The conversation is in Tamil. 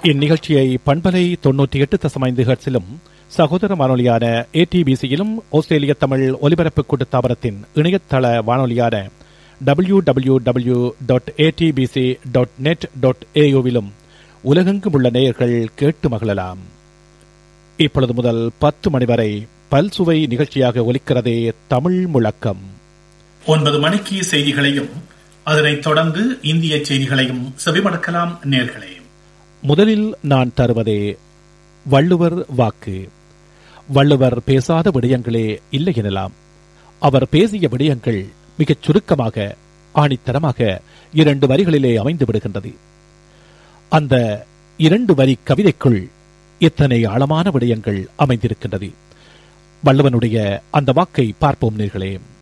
இந்நிகழ்ச்சியை பண்பலை தொன்னூற்றி எட்டு தசமைந்து ஹெர்ட்ஸிலும் சகோதர வானொலியான ஏடிபிசியிலும் ஆஸ்திரேலிய தமிழ் ஒலிபரப்பு கூட்டுத்தாபனத்தின் இணையதள வானொலியான W W W dot A T B C dot net dot ஏயுவிலும் உலகெங்கும் உள்ள நேயர்கள் கேட்டு மகிழலாம் இப்பொழுது முதல் பத்து மணி வரை பல்சுவை நிகழ்ச்சியாக ஒலிக்கிறதே தமிழ் முழக்கம் ஒன்பது மணிக்கு செய்திகளையும் அதனைத் தொடர்ந்து இந்திய செய்திகளையும் செவிமடுக்கலாம் நேர்களே முதலில் நான் தருவதே வள்ளுவர் வாக்கு வள்ளுவர் பேசாத விடயங்களே இல்லை எனலாம் அவர் பேசிய விடயங்கள் மிகச் சுருக்கமாக ஆணித்தரமாக இரண்டு வரிகளிலே அமைந்து விடுகின்றது அந்த இரண்டு வரி கவிதைக்குள் எத்தனை ஆழமான விடயங்கள் அமைந்திருக்கின்றது வள்ளுவனுடைய அந்த வாக்கை பார்ப்போம் நேர்களே